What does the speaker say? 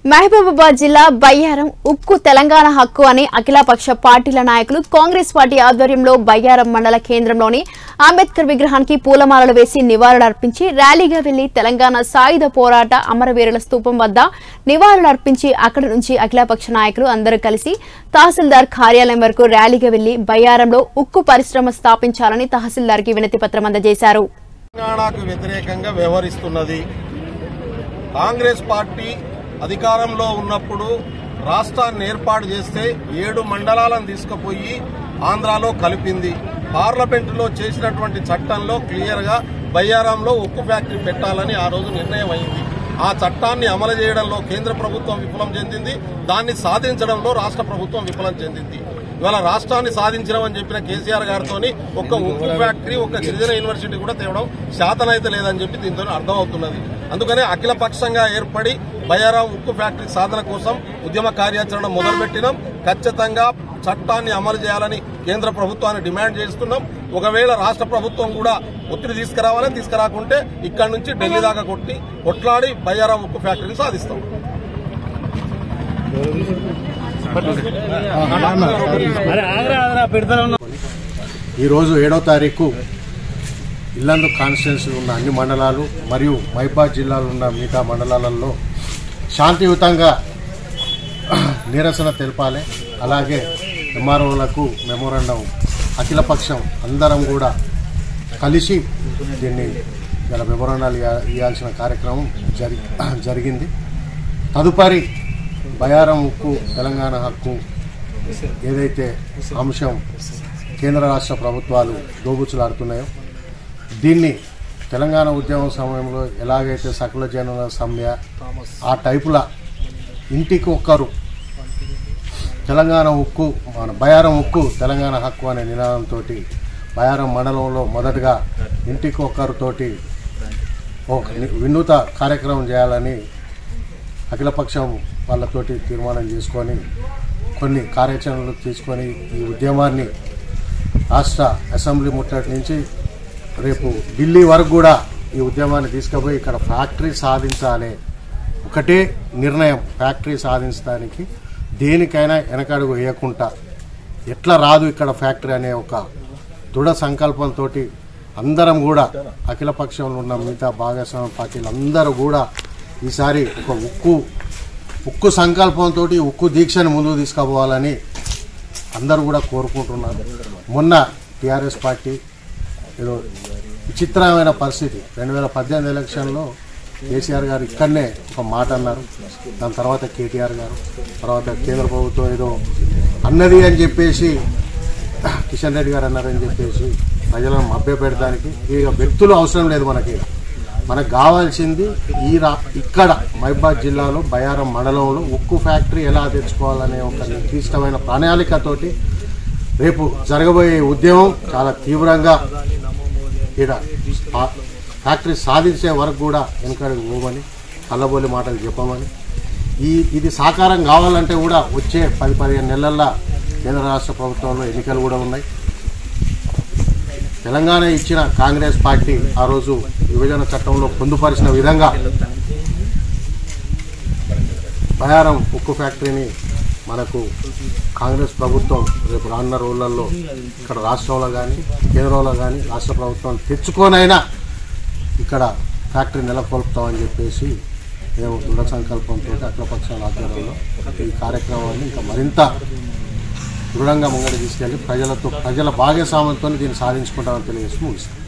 మహబూబాబాద్ జిల్లా బయ్యారం ఉక్కు తెలంగాణ హక్కు అని అఖిలపక్ష పార్టీల నాయకులు కాంగ్రెస్ పార్టీ ఆధ్వర్యంలో బయ్యారం మండల కేంద్రంలోని అంబేద్కర్ విగ్రహానికి పూలమాలలు వేసి నివాళులర్పించి ర్యాలీగా వెళ్లి తెలంగాణ సాయుధ పోరాట అమరవీరుల స్తూపం వద్ద నివాళులర్పించి అక్కడి నుంచి అఖిలపక్ష నాయకులు అందరూ కలిసి తహసీల్దార్ కార్యాలయం వరకు ర్యాలీగా వెళ్లి బయ్యారంలో ఉక్కు పరిశ్రమ స్థాపించాలని తహసీల్దార్కి వినతి పత్రం అందజేశారు తెలంగాణకు వ్యతిరేకంగా వ్యవహరిస్తున్నది కాంగ్రెస్ పార్టీ అధికారంలో ఉన్నప్పుడు రాష్ట్రాన్ని ఏర్పాటు చేస్తే ఏడు మండలాలను తీసుకుపోయి ఆంధ్రాలో కలిపింది పార్లమెంటులో చేసినటువంటి చట్టంలో క్లియర్ గా బయ్యారంలో ఉక్కు ఫ్యాక్టరీ పెట్టాలని ఆ రోజు నిర్ణయం అయింది ఆ చట్టాన్ని అమలు చేయడంలో కేంద్ర ప్రభుత్వం విఫలం చెందింది దాన్ని సాధించడంలో రాష్ట్ర ప్రభుత్వం విఫలం చెందింది ఇవాళ రాష్ట్రాన్ని సాధించడం చెప్పిన కేసీఆర్ గారితో ఒక్క ఉక్కు ఫ్యాక్టరీ ఒక్క గిరిజన యూనివర్సిటీ కూడా తేవడం శాతనైతే లేదని చెప్పి దీంతో అర్థమవుతున్నది అందుకనే అఖిల పక్షంగా ఏర్పడి బయ్యారాం ఉక్కు ఫ్యాక్టరీ సాధన కోసం ఉద్యమ కార్యాచరణ మొదలుపెట్టినాం ఖచ్చితంగా చట్టాన్ని అమలు చేయాలని కేంద్ర ప్రభుత్వాన్ని డిమాండ్ చేస్తున్నాం ఒకవేళ రాష్ట్ర ప్రభుత్వం కూడా ఒత్తిడి తీసుకురావాలని తీసుకురాకుంటే ఇక్కడి నుంచి ఢిల్లీ దాకా కొట్టి కొట్లాడి బయ్యారాం ఉక్కు ఫ్యాక్టరీని సాధిస్తాం అరే ఆగరా ఆగరా పెడతాను ఈరోజు ఏడో తారీఖు ఇల్లందు కాన్స్టిట్యున్సీ ఉన్న అన్ని మండలాలు మరియు మైబాద్ జిల్లాలో ఉన్న మిగతా మండలాలలో శాంతియుతంగా నిరసన తెలపాలి అలాగే ఎంఆర్ఓలకు మెమోరాండం అఖిలపక్షం అందరం కూడా కలిసి దీన్ని ఇలా మెమోరాండాలు ఇయ్య- ఇవ్వాల్సిన కార్యక్రమం జరి జరిగింది తదుపరి బయారం ఉక్కు తెలంగాణ హక్కు ఏదైతే అంశం కేంద్ర రాష్ట్ర ప్రభుత్వాలు దోబుచ్చులాడుతున్నాయో దీన్ని తెలంగాణ ఉద్యమం సమయంలో ఎలాగైతే సకల జనుల సమ్మె ఆ టైపుల ఇంటికి ఒక్కరు తెలంగాణ ఉక్కు మన బయారం ఉక్కు తెలంగాణ హక్కు అనే నినాదంతో బయారం మండలంలో మొదటగా ఇంటికి ఒక్కరితోటి ఒక ని- వినూత కార్యక్రమం చేయాలని అఖిలపక్షం వాళ్ళతోటి తీర్మానం చేసుకొని కొన్ని కార్యాచరణలు తీసుకొని ఈ ఉద్యమాన్ని రాష్ట్ర అసెంబ్లీ ముట్టడి నుంచి రేపు ఢిల్లీ వరకు కూడా ఈ ఉద్యమాన్ని తీసుకుపోయి ఇక్కడ ఫ్యాక్టరీ సాధించాలి ఒకటే నిర్ణయం ఫ్యాక్టరీ సాధించడానికి దేనికైనా వెనకడుగు వేయకుండా ఎట్లా రాదు ఇక్కడ ఫ్యాక్టరీ అనే ఒక దృఢ సంకల్పంతో అందరం కూడా అఖిలపక్షంలో ఉన్న మిగతా భాగస్వామ్య పార్టీలు అందరూ కూడా ఈసారి ఒక ఉక్కు ఉక్కు సంకల్పంతో ఉక్కు దీక్షను ముందుకు తీసుకుపోవాలని అందరూ కూడా కోరుకుంటున్నారు మొన్న టీఆర్ఎస్ పార్టీ ఏదో విచిత్రమైన పరిస్థితి రెండు వేల పద్దెనిమిది ఎలక్షన్లో కేసీఆర్ గారు ఇక్కడనే ఒక మాట అన్నారు దాని తర్వాత కేటీఆర్ గారు తర్వాత కేంద్ర ప్రభుత్వం ఏదో అన్నది అని చెప్పేసి కిషన్ రెడ్డి గారు అన్నారని చెప్పేసి ప్రజలను మభ్యపెడడానికి ఇక వ్యక్తులు అవసరం లేదు మనకి మనకు కావాల్సింది ఈ రా ఇక్కడ మహిబాద్ జిల్లాలో బయారం మండలంలో ఉక్కు ఫ్యాక్టరీ ఎలా తెచ్చుకోవాలనే ఒక నిర్దిష్టమైన ప్రణాళికతోటి రేపు జరగబోయే ఉద్యమం చాలా తీవ్రంగా ఇక్కడ ఆ ఫ్యాక్టరీ సాధించే వరకు కూడా వెనకడికి పోమని కళ్ళబోలి మాటలు చెప్పమని ఈ ఇది సాకారం కావాలంటే కూడా వచ్చే పది పదిహేను నెలల్లో కేంద్ర రాష్ట్ర ప్రభుత్వంలో ఎన్నికలు కూడా ఉన్నాయి తెలంగాణ ఇచ్చిన కాంగ్రెస్ పార్టీ ఆ రోజు విభజన చట్టంలో పొందుపరిచిన విధంగా బయారం ఉక్కు ఫ్యాక్టరీని మనకు కాంగ్రెస్ ప్రభుత్వం రేపు రానున్న రోజులలో ఇక్కడ రాష్ట్రంలో కానీ కేంద్రంలో కానీ రాష్ట్ర ప్రభుత్వం తెచ్చుకోనైనా ఇక్కడ ఫ్యాక్టరీ నెలకొల్పుతామని చెప్పేసి మేము దృఢ సంకల్పంతో అఖిలపక్షాల ఆధ్వర్యంలో ఈ కార్యక్రమాన్ని ఇంకా మరింత దృఢంగా ముంగడి తీసుకెళ్లి ప్రజలతో ప్రజల భాగస్వామ్యంతో దీన్ని సాధించుకుంటామని తెలియజేసి ముగిస్తాం